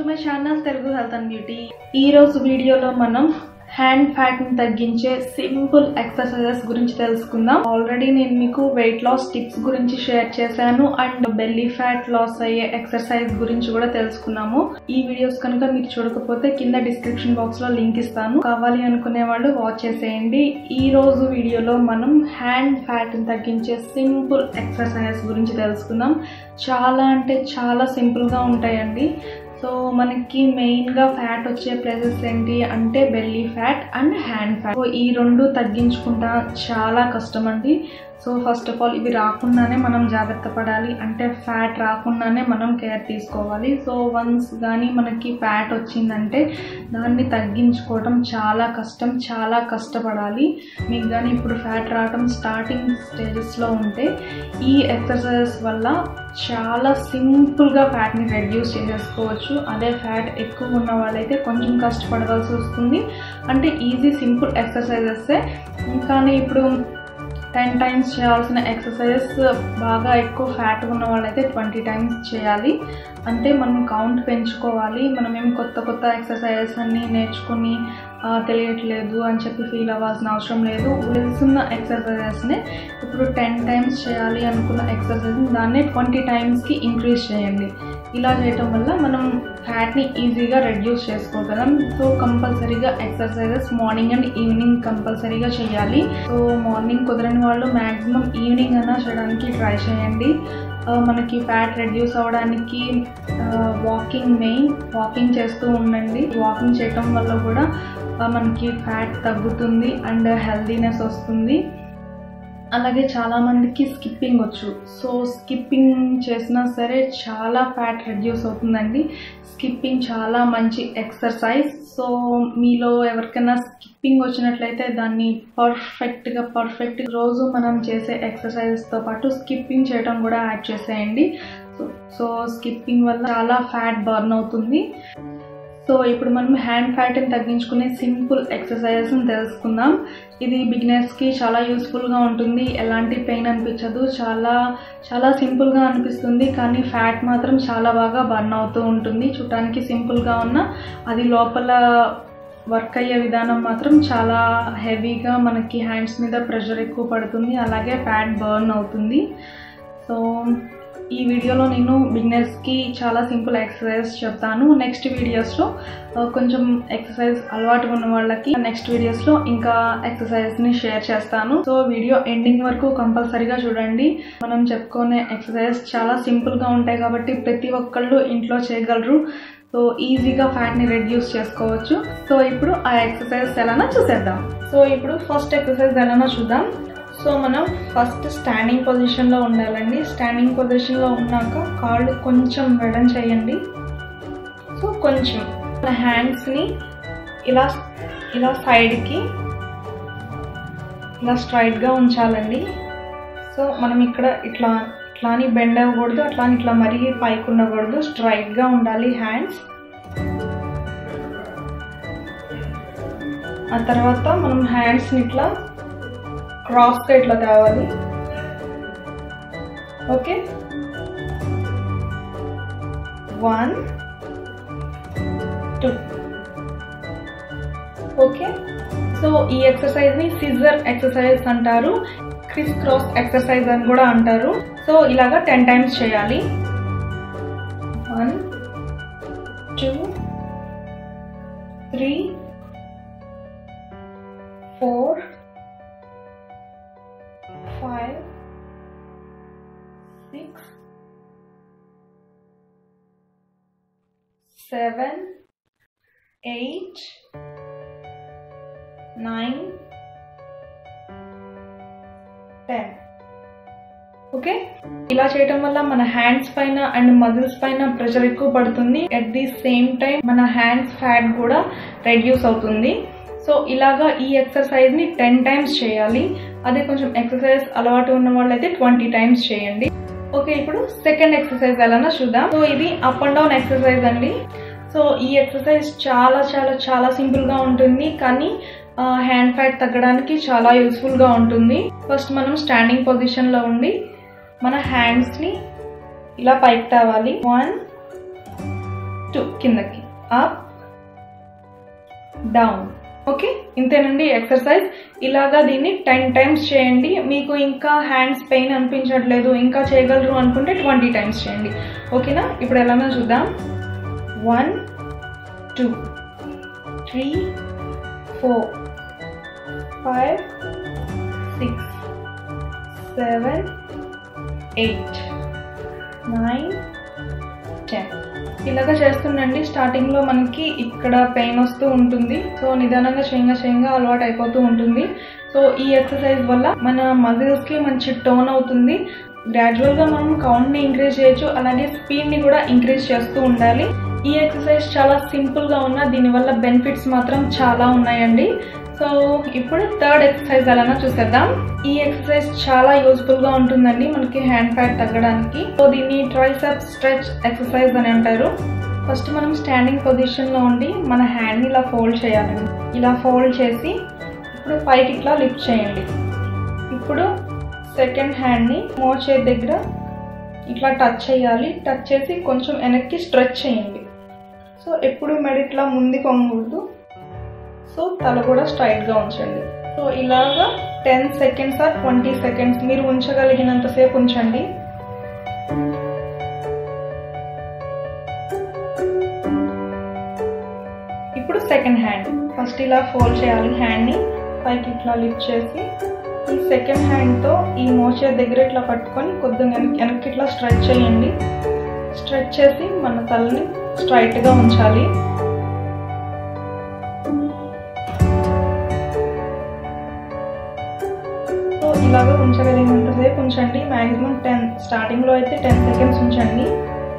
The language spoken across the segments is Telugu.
My channel Telugu health and beauty ఈ రోజు వీడియోలో మనం హ్యాండ్ ఫ్యాట్ ని తగ్గించే సింపుల్ ఎక్సర్సైజెస్ గురించి తెలుసుకుందాం ఆల్రెడీ నేను మీకు వెయిట్ లాస్ టిప్స్ గురించి షేర్ చేశాను అండ్ బెల్లీ ఫ్యాట్ లాస్ అయ్యే ఎక్సర్సైజ్ గురించి కూడా తెలుసుకున్నాము ఈ వీడియోస్ కనుక మీకు చూడకపోతే కింద డిస్క్రిప్షన్ బాక్స్ లో లింక్ ఇస్తాను కావాలి అనుకునే వాళ్ళు వాచ్ చేసేయండి ఈ రోజు వీడియోలో మనం హ్యాండ్ ఫ్యాట్ ని తగ్గించే సింపుల్ ఎక్సర్సైజెస్ గురించి తెలుసుకుందాం చాలా అంటే చాలా సింపుల్ గా ఉంటాయండి సో మనకి మెయిన్గా ఫ్యాట్ వచ్చే ప్లేసెస్ ఏంటి అంటే belly fat and hand fat so ఈ రెండు తగ్గించుకుంటా చాలా కష్టం అండి సో ఫస్ట్ ఆఫ్ ఆల్ ఇవి రాకుండానే మనం జాగ్రత్త పడాలి అంటే ఫ్యాట్ రాకుండానే మనం కేర్ తీసుకోవాలి సో వన్స్ కానీ మనకి ఫ్యాట్ వచ్చిందంటే దాన్ని తగ్గించుకోవడం చాలా కష్టం చాలా కష్టపడాలి మీకు కానీ ఇప్పుడు ఫ్యాట్ రావడం స్టార్టింగ్ స్టేజెస్లో ఉంటే ఈ ఎక్సర్సైజెస్ వల్ల చాలా సింపుల్గా ఫ్యాట్ని రెడ్యూస్ చేసేసుకోవచ్చు అదే ఫ్యాట్ ఎక్కువ ఉన్న వాళ్ళైతే కొంచెం కష్టపడవలసి వస్తుంది అంటే ఈజీ సింపుల్ ఎక్సర్సైజెస్ కానీ ఇప్పుడు టెన్ టైమ్స్ చేయాల్సిన ఎక్సర్సైజెస్ బాగా ఎక్కువ ఫ్యాట్ ఉన్న వాళ్ళైతే ట్వంటీ టైమ్స్ చేయాలి అంటే మనం కౌంట్ పెంచుకోవాలి మనం ఏం కొత్త కొత్త ఎక్సర్సైజెస్ అన్నీ నేర్చుకుని ఆ, తెలియట్లేదు అని చెప్పి ఫీల్ అవ్వాల్సిన అవసరం లేదు తెలిసిన ఎక్సర్సైజెస్ని ఇప్పుడు టెన్ టైమ్స్ చేయాలి అనుకున్న ఎక్సర్సైజ్ దాన్ని ట్వంటీ టైమ్స్కి ఇంక్రీజ్ చేయండి ఇలా చేయటం వల్ల మనం ఫ్యాట్ని ఈజీగా రెడ్యూస్ చేసుకోగలం సో కంపల్సరీగా ఎక్సర్సైజెస్ మార్నింగ్ అండ్ ఈవినింగ్ కంపల్సరీగా చేయాలి సో మార్నింగ్ కుదరని వాళ్ళు మ్యాక్సిమం ఈవినింగ్ అయినా చేయడానికి ట్రై చేయండి ఆ, మనకి ఫ్యాట్ రెడ్యూస్ అవ్వడానికి వాకింగ్ మెయిన్ వాకింగ్ చేస్తూ ఉండండి వాకింగ్ చేయటం వల్ల కూడా ఆ, మనకి ఫ్యాట్ తగ్గుతుంది అండ్ హెల్దీనెస్ వస్తుంది అలాగే చాలా మందికి స్కిప్పింగ్ వచ్చు సో స్కిప్పింగ్ చేసినా సరే చాలా ఫ్యాట్ రెడ్యూస్ అవుతుందండి స్కిప్పింగ్ చాలా మంచి ఎక్సర్సైజ్ సో మీలో ఎవరికైనా స్కిప్పింగ్ వచ్చినట్లయితే దాన్ని పర్ఫెక్ట్గా పర్ఫెక్ట్ రోజు మనం చేసే ఎక్సర్సైజెస్తో పాటు స్కిప్పింగ్ చేయడం కూడా యాడ్ చేసేయండి సో సో స్కిప్పింగ్ వల్ల చాలా ఫ్యాట్ బర్న్ అవుతుంది సో ఇప్పుడు మనం హ్యాండ్ ఫ్యాట్ని తగ్గించుకునే సింపుల్ ఎక్సర్సైజెస్ తెలుసుకుందాం ఇది బిగినర్స్కి చాలా యూస్ఫుల్గా ఉంటుంది ఎలాంటి పెయిన్ అనిపించదు చాలా చాలా సింపుల్గా అనిపిస్తుంది కానీ ఫ్యాట్ మాత్రం చాలా బాగా బర్న్ అవుతూ ఉంటుంది చూడటానికి సింపుల్గా ఉన్న అది లోపల వర్క్ అయ్యే విధానం మాత్రం చాలా హెవీగా మనకి హ్యాండ్స్ మీద ప్రెషర్ ఎక్కువ పడుతుంది అలాగే ఫ్యాట్ బర్న్ అవుతుంది సో ఈ వీడియోలో నేను బిగినర్స్కి చాలా సింపుల్ ఎక్సర్సైజ్ చెప్తాను నెక్స్ట్ వీడియోస్లో ఆ, కొంచెం ఎక్సర్సైజ్ అలవాటు ఉన్న వాళ్ళకి నెక్స్ట్ వీడియోస్లో ఇంకా ఎక్సర్సైజ్ని షేర్ చేస్తాను సో వీడియో ఎండింగ్ వరకు కంపల్సరీగా చూడండి మనం చెప్పుకునే ఎక్సర్సైజ్ చాలా సింపుల్గా ఉంటాయి కాబట్టి ప్రతి ఒక్కళ్ళు ఇంట్లో చేయగలరు సో ఈజీగా ఫ్యాట్ని రెడ్యూస్ చేసుకోవచ్చు సో ఇప్పుడు ఆ ఎక్సర్సైజ్ ఎలానో చూసేద్దాం సో ఇప్పుడు ఫస్ట్ ఎక్సర్సైజ్ ఎలానో చూద్దాం సో మనం ఫస్ట్ స్టాండింగ్ పొజిషన్లో ఉండాలండి స్టాండింగ్ పొజిషన్లో ఉన్నాక కాళ్ళు కొంచెం వెడన్ చేయండి సో కొంచెం మన హ్యాండ్స్ని ఇలా ఇలా సైడ్కి ఇలా స్ట్రైట్గా ఉంచాలండి సో మనం ఇక్కడ ఇట్లా ఇట్లా అని బెండ్ అవ్వకూడదు అట్లా అని ఇట్లా మరీ పైకి ఉండకూడదు స్ట్రైట్గా ఉండాలి హ్యాండ్స్ ఆ తర్వాత మనం హ్యాండ్స్ని ఇట్లా క్రాస్గా ఇట్లా తేవాలి okay one two okay so ఈ ఎక్సర్సైజ్ని సిజర్ ఎక్సర్సైజ్ అంటారు క్రిస్ క్రాస్ ఎక్సర్సైజ్ అని కూడా అంటారు సో ఇలాగా టెన్ టైమ్స్ చేయాలి one two three four five, six, seven, eight, nine, ten. Okay ఇలా చేయటం వల్ల మన హ్యాండ్స్ పైన అండ్ మజిల్స్ పైన ప్రెషర్ ఎక్కువ పడుతుంది అట్ ది సేమ్ టైం మన హ్యాండ్స్ ఫ్యాట్ కూడా రెడ్యూస్ అవుతుంది సో ఇలాగా ఈ ఎక్సర్సైజ్ ని టెన్ టైమ్స్ చేయాలి అదే కొంచెం ఎక్సర్సైజ్ అలవాటు ఉన్న వాళ్ళైతే ట్వంటీ టైమ్స్ చేయండి ఓకే ఇప్పుడు సెకండ్ ఎక్సర్సైజ్ ఎలానో చూద్దాం సో ఇది అప్ అండ్ డౌన్ ఎక్సర్సైజ్ అండి సో ఈ ఎక్సర్సైజ్ చాలా చాలా చాలా సింపుల్ గా ఉంటుంది కానీ హ్యాండ్ ఫ్యాట్ తగ్గడానికి చాలా యూస్ఫుల్ గా ఉంటుంది ఫస్ట్ మనం స్టాండింగ్ పొజిషన్ లో ఉండి మన హ్యాండ్స్ ని ఇలా పైకి తేవాలి వన్ టూ కిందకి అప్ డౌన్ ఓకే ఇంతేనండి ఎక్సర్సైజ్ ఇలాగా దీన్ని టెన్ టైమ్స్ చేయండి మీకు ఇంకా హ్యాండ్స్ పెయిన్ అనిపించట్లేదు ఇంకా చేయగలరు అనుకుంటే ట్వంటీ టైమ్స్ చేయండి ఓకేనా ఇప్పుడు ఎలానో చూద్దాం one two three four five six seven eight nine ten ఇలాగ చేస్తుండండి స్టార్టింగ్లో మనకి ఇక్కడ పెయిన్ వస్తూ ఉంటుంది సో నిదానంగా చేయంగా చేయంగా అలవాటు అయిపోతూ ఉంటుంది సో ఈ ఎక్సర్సైజ్ వల్ల మన మజిల్స్కి మంచి టోన్ అవుతుంది గ్రాడ్యువల్గా మనం కౌంట్ని ఇంక్రీజ్ చేయొచ్చు అలాగే స్పీడ్ని కూడా ఇంక్రీజ్ చేస్తూ ఉండాలి ఈ ఎక్సర్సైజ్ చాలా సింపుల్గా ఉన్న దీనివల్ల బెనిఫిట్స్ మాత్రం చాలా ఉన్నాయండి సో ఇప్పుడు థర్డ్ ఎక్సర్సైజ్ అలానా చూసేద్దాం ఈ ఎక్సర్సైజ్ చాలా యూస్ఫుల్ గా ఉంటుందండి మనకి హ్యాండ్ ఫ్యాట్ తగ్గడానికి సో దీన్ని ట్రైసెప్ స్ట్రెచ్ ఎక్సర్సైజ్ అని అంటారు ఫస్ట్ మనం స్టాండింగ్ పొజిషన్ లో ఉండి మన హ్యాండ్ ని ఇలా ఫోల్డ్ చేయాలండి ఇలా ఫోల్డ్ చేసి ఇప్పుడు పైకి ఇట్లా లిఫ్ట్ చేయండి ఇప్పుడు సెకండ్ హ్యాండ్ ని మోచే దగ్గర ఇట్లా టచ్ చేయాలి టచ్ చేసి కొంచెం వెనక్కి స్ట్రెచ్ చేయండి సో ఎప్పుడు మెడ ఇట్లా ముందుకు వంగకూడదు సో తల కూడా స్ట్రైట్గా ఉంచండి సో ఇలాగా ten seconds or twenty seconds మీరు ఉంచగలిగినంతసేపు ఉంచండి ఇప్పుడు సెకండ్ హ్యాండ్ ఫస్ట్ ఇలా ఫోల్డ్ చేయాలి హ్యాండ్ని పైకి ఇట్లా లిఫ్ట్ చేసి ఈ సెకండ్ హ్యాండ్తో ఈ మోచే దగ్గర ఇట్లా పట్టుకొని కొద్దిగా వెనక్కి వెనక్కి ఇట్లా స్ట్రెచ్ చేయండి స్ట్రెచ్ చేసి మన తలని స్ట్రైట్గా ఉంచాలి సో ఇలాగ ఉంచగలిగినంతసేపు ఉంచండి మ్యాక్సిమం టెన్ స్టార్టింగ్లో అయితే టెన్ సెకండ్స్ ఉంచండి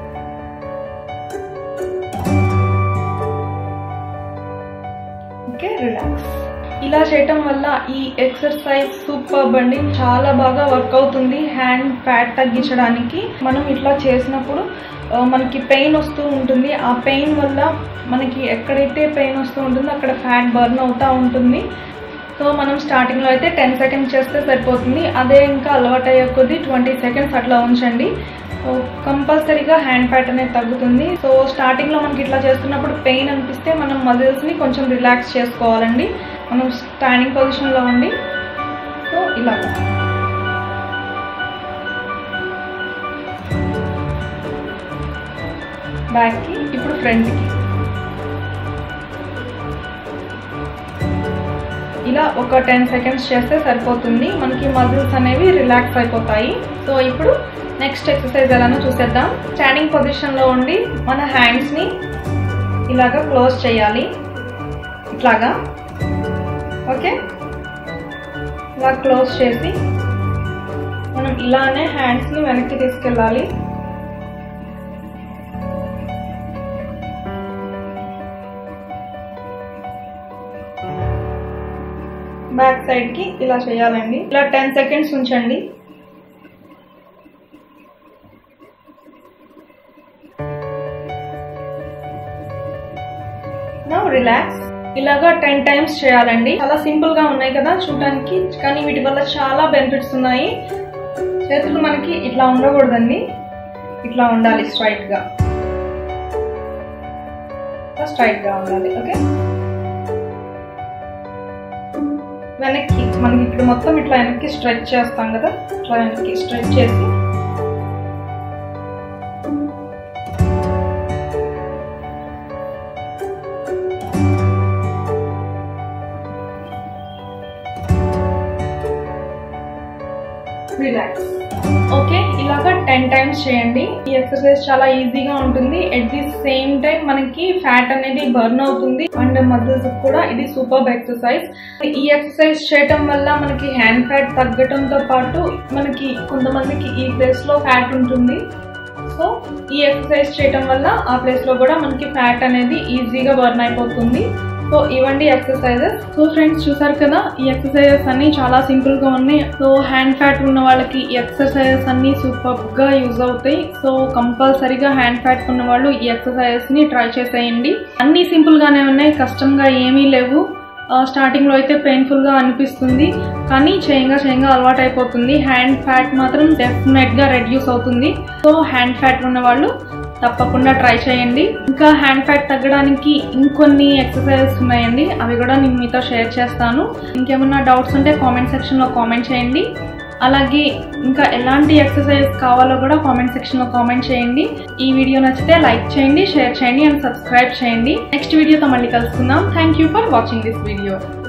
ఓకే రిలాక్స్ ఇలా చేయటం వల్ల ఈ ఎక్సర్సైజ్ సూపర్ అండి చాలా బాగా వర్క్ అవుతుంది హ్యాండ్ ఫ్యాట్ తగ్గించడానికి మనం ఇట్లా చేసినప్పుడు ఆ, మనకి పెయిన్ వస్తూ ఉంటుంది ఆ పెయిన్ వల్ల మనకి ఎక్కడైతే పెయిన్ వస్తూ ఉంటుందో అక్కడ ఫ్యాట్ బర్న్ అవుతూ ఉంటుంది సో మనం స్టార్టింగ్లో అయితే టెన్ సెకండ్స్ చేస్తే సరిపోతుంది అదే ఇంకా అలవాటు అయ్యే కొద్దీ ట్వంటీ సెకండ్స్ అట్లా ఉంచండి సో కంపల్సరీగా హ్యాండ్ ఫ్యాట్ అనేది తగ్గుతుంది సో స్టార్టింగ్లో మనకి ఇట్లా చేస్తున్నప్పుడు పెయిన్ అనిపిస్తే మనం మజిల్స్ని కొంచెం రిలాక్స్ చేసుకోవాలండి మనం స్టాండింగ్ పొజిషన్లో ఉండి సో ఇలాగా బ్యాక్కి ఇప్పుడు ఫ్రంట్కి ఇలా ఒక టెన్ సెకండ్స్ చేస్తే సరిపోతుంది మనకి మజిల్స్ అనేవి రిలాక్స్ అయిపోతాయి సో ఇప్పుడు నెక్స్ట్ ఎక్సర్సైజ్ ఎలానో చూసేద్దాం స్టాండింగ్ పొజిషన్లో ఉండి మన హ్యాండ్స్ని ఇలాగా క్లోజ్ చేయాలి ఇట్లాగా ఓకే ఇలా క్లోజ్ చేసి మనం ఇలానే హ్యాండ్స్ని వెనక్కి తీసుకెళ్ళాలి బ్యాక్ సైడ్ కి ఇలా చేయాలండి ఇలా టెన్ సెకండ్స్ ఉంచండి నౌ రిలాక్స్ ఇలాగా టెన్ టైమ్స్ చేయాలండి చాలా సింపుల్ గా ఉన్నాయి కదా చూడడానికి కానీ వీటి వల్ల చాలా బెనిఫిట్స్ ఉన్నాయి చేతులు మనకి ఇట్లా ఉండకూడదండి ఇట్లా ఉండాలి స్ట్రైట్ గా స్ట్రైట్ గా ఉండాలి ఓకే వెనక్కి మనకి ఇక్కడ మొత్తం ఇట్లా వెనక్కి స్ట్రెచ్ చేస్తాం కదా ఇట్లా వెనక్కి స్ట్రెచ్ చేసి రిలాక్స్ ఓకే ఇలాగా టెన్ టైమ్స్ చేయండి ఈ ఎక్సర్సైజ్ చాలా ఈజీగా ఉంటుంది ఎట్ ది సేమ్ టైం మనకి ఫ్యాట్ అనేది బర్న్ అవుతుంది అండ్ మజిల్స్ కూడా ఇది సూపర్ ఎక్సర్సైజ్ ఈ ఎక్సర్సైజ్ చేయటం వల్ల మనకి హ్యాండ్ ఫ్యాట్ తగ్గటంతో పాటు మనకి కొంతమందికి ఈ ప్లేస్ లో ఫ్యాట్ ఉంటుంది సో ఈ ఎక్సర్సైజ్ చేయటం వల్ల ఆ ప్లేస్ లో కూడా మనకి ఫ్యాట్ అనేది ఈజీగా బర్న్ అయిపోతుంది సో ఇవండి ఎక్సర్సైజెస్ సో ఫ్రెండ్స్ చూసారు కదా ఈ ఎక్సర్సైజెస్ అన్ని చాలా సింపుల్ గా ఉన్నాయి సో హ్యాండ్ ఫ్యాట్ ఉన్న వాళ్ళకి ఈ ఎక్సర్సైజెస్ అన్ని సూపర్ గా యూజ్ అవుతాయి సో కంపల్సరీగా హ్యాండ్ ఫ్యాట్ ఉన్న వాళ్ళు ఈ ఎక్సర్సైజెస్ ని ట్రై చేసేయండి అన్ని సింపుల్ గానే ఉన్నాయి కష్టంగా ఏమీ లేవు స్టార్టింగ్లో అయితే పెయిన్ఫుల్గా అనిపిస్తుంది కానీ చేయంగా చేయంగా అలవాటు అయిపోతుంది హ్యాండ్ ఫ్యాట్ మాత్రం డెఫినెట్గా రెడ్యూస్ అవుతుంది సో హ్యాండ్ ఫ్యాట్ ఉన్న వాళ్ళు తప్పకుండా ట్రై చేయండి ఇంకా హ్యాండ్ ఫ్యాట్ తగ్గడానికి ఇంకొన్ని ఎక్సర్సైజెస్ ఉన్నాయండి అవి కూడా నేను మీతో షేర్ చేస్తాను ఇంకేమన్నా డౌట్స్ ఉంటే కామెంట్ సెక్షన్లో కామెంట్ చేయండి అలాగే ఇంకా ఎలాంటి ఎక్సర్సైజ్ కావాలో కూడా కామెంట్ సెక్షన్లో కామెంట్ చేయండి ఈ వీడియో నచ్చితే లైక్ చేయండి షేర్ చేయండి అండ్ సబ్స్క్రైబ్ చేయండి నెక్స్ట్ వీడియోతో మళ్ళీ కలుసుకుందాం thank you for watching this video